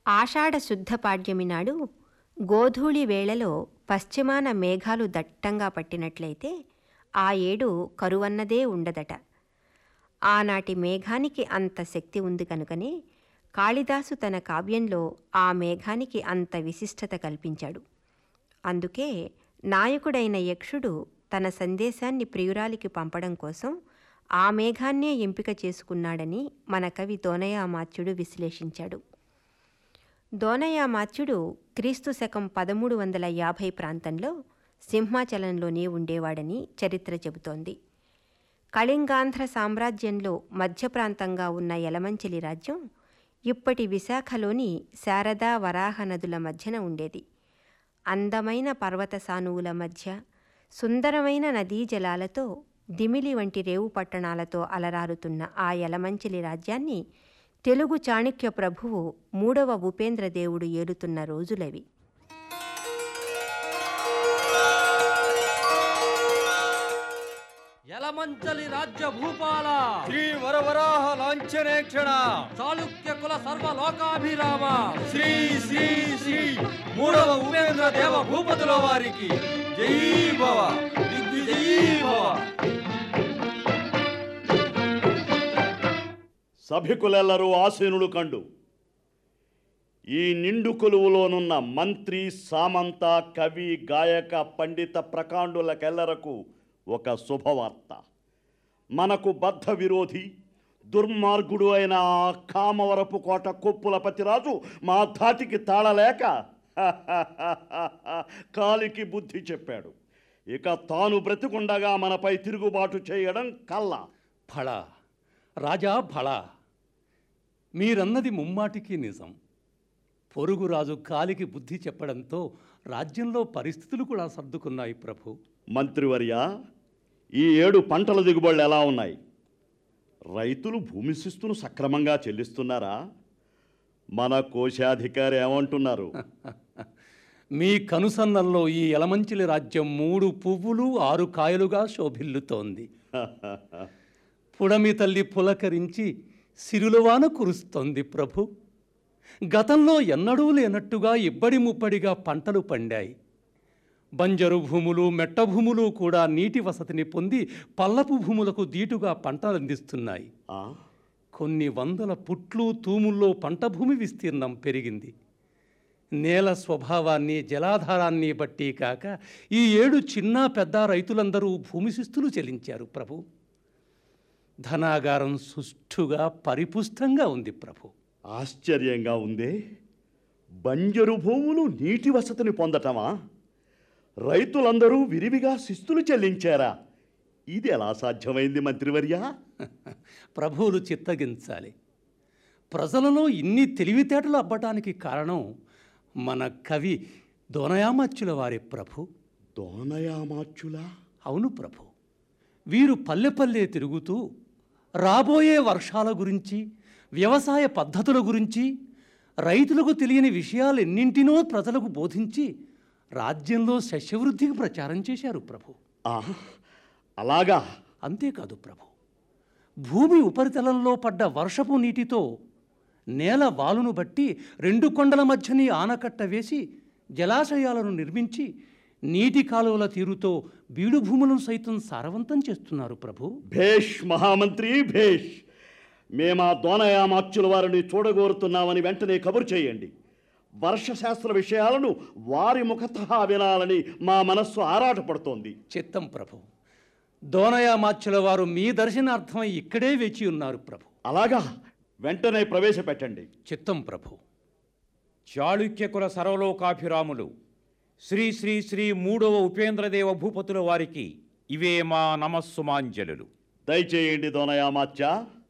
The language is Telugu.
ఆషాఢ శుద్ధ పాడ్యమి నాడు గోధూళి వేళలో పశ్చిమాన మేఘాలు దట్టంగా పట్టినట్లయితే ఆ ఏడు కరువన్నదే ఉండదట ఆనాటి మేఘానికి అంత శక్తి ఉంది కనుకనే కాళిదాసు తన కావ్యంలో ఆ మేఘానికి అంత విశిష్టత కల్పించాడు అందుకే నాయకుడైన యక్షుడు తన సందేశాన్ని ప్రియురాలికి పంపడం కోసం ఆ మేఘాన్నే ఎంపిక చేసుకున్నాడని మన కవి దోనయామాత్యుడు విశ్లేషించాడు దోనయామాత్యుడు క్రీస్తు శకం పదమూడు వందల యాభై ప్రాంతంలో సింహాచలంలోనే ఉండేవాడని చరిత్ర చెబుతోంది కళింగాంధ్ర సామ్రాజ్యంలో మధ్య ప్రాంతంగా ఉన్న యలమంచిలి రాజ్యం ఇప్పటి విశాఖలోని శారదా వరాహ నదుల మధ్యన ఉండేది అందమైన పర్వత సానువుల మధ్య సుందరమైన నదీ జలాలతో దిమిలి వంటి రేవు పట్టణాలతో అలరారుతున్న ఆ యలమంచిలి రాజ్యాన్ని తెలుగు చాణక్య ప్రభువు మూడవ ఉపేంద్రదేవుడు ఏలుతున్న రోజులవి యలమంచలి రాజ్య భూపాల శ్రీ వరవరాహ లాంఛనేక్షణ చాళుక్య కుల సర్వలోకాభిరామ శ్రీ శ్రీ శ్రీ మూడవ ఉపేంద్ర దేవ భూపతుల వారికి జై భవ దిగ్విజయీ భవ సభికులెల్లరూ ఆసీనులు కండు ఈ నిండు కొలువులోనున్న మంత్రి సామంత కవి గాయక పండిత ప్రకాండులకెల్లరకు ఒక శుభవార్త మనకు బద్ధ విరోధి దుర్మార్గుడు అయిన ఆ కామవరపు కోట కొప్పుల పతిరాజు మా ధాటికి తాళలేక కాలికి బుద్ధి చెప్పాడు ఇక తాను బ్రతికుండగా మనపై తిరుగుబాటు చేయడం కల్లా ఫళ రాజా ఫళ మీరన్నది ముమ్మాటికి నిజం పొరుగురాజు కాలికి బుద్ధి చెప్పడంతో రాజ్యంలో పరిస్థితులు కూడా సర్దుకున్నాయి ప్రభు మంత్రివర్య ఈ ఏడు పంటల దిగుబడులు ఎలా ఉన్నాయి రైతులు భూమి శిస్తును సక్రమంగా చెల్లిస్తున్నారా మన కోశాధికారి ఏమంటున్నారు మీ కనుసన్నల్లో ఈ ఎలమంచిలి రాజ్యం మూడు పువ్వులు ఆరు కాయలుగా శోభిల్లుతోంది పుడమి తల్లి పులకరించి సిరులవాన కురుస్తోంది ప్రభు గతంలో ఎన్నడూ లేనట్టుగా ఇబ్బడి ముబ్బడిగా పంటలు పండాయి బంజరు భూములు మెట్ట భూములు కూడా నీటి వసతిని పొంది పల్లపు భూములకు దీటుగా పంటలు అందిస్తున్నాయి ఆ, కొన్ని వందల పుట్లు తూముల్లో పంట భూమి విస్తీర్ణం పెరిగింది నేల స్వభావాన్ని జలాధారాన్ని బట్టి కాక ఈ ఏడు చిన్న పెద్ద రైతులందరూ భూమి శిస్తులు చెల్లించారు ప్రభు ధనాగారం సుష్ఠుగా పరిపుష్టంగా ఉంది ప్రభు ఆశ్చర్యంగా ఉందే బంజరు భూములు నీటి వసతిని పొందటమా రైతులందరూ విరివిగా శిస్తులు చెల్లించారా ఇది ఎలా సాధ్యమైంది మంత్రివర్య ప్రభువులు చిత్తగించాలి ప్రజలలో ఇన్ని తెలివితేటలు అబ్బటానికి కారణం మన కవి దోనయామచ్చుల వారి ప్రభు దోనయామాచ్యులా అవును ప్రభు వీరు పల్లె పల్లె తిరుగుతూ రాబోయే వర్షాల గురించి వ్యవసాయ పద్ధతుల గురించి రైతులకు తెలియని విషయాలెన్నింటినో ప్రజలకు బోధించి రాజ్యంలో సస్యవృద్ధికి ప్రచారం చేశారు ప్రభు ఆ, అలాగా అంతేకాదు ప్రభు భూమి ఉపరితలంలో పడ్డ వర్షపు నీటితో నేల వాలును బట్టి రెండు కొండల మధ్యని ఆనకట్ట వేసి జలాశయాలను నిర్మించి నీటి కాలువల తీరుతో బీడు భూములను సైతం సారవంతం చేస్తున్నారు ప్రభు భేష్ మహామంత్రి భేష్ మేమా దోనయామాచ్యుల వారిని చూడగోరుతున్నామని వెంటనే కబురు చేయండి వర్షశాస్త్ర విషయాలను వారి ముఖతః వినాలని మా మనస్సు ఆరాటపడుతోంది చిత్తం ప్రభు దోనయామాచ్యుల వారు మీ దర్శనార్థమై ఇక్కడే వేచి ఉన్నారు ప్రభు అలాగా వెంటనే ప్రవేశపెట్టండి చిత్తం ప్రభు చాళుక్య కుల సర్వలోకాభిరాములు శ్రీ శ్రీ శ్రీ మూడవ ఉపేంద్రదేవ భూపతుల వారికి ఇవే మా నమస్సుమాంజలులు దయచేయండి దోనయామాచ్య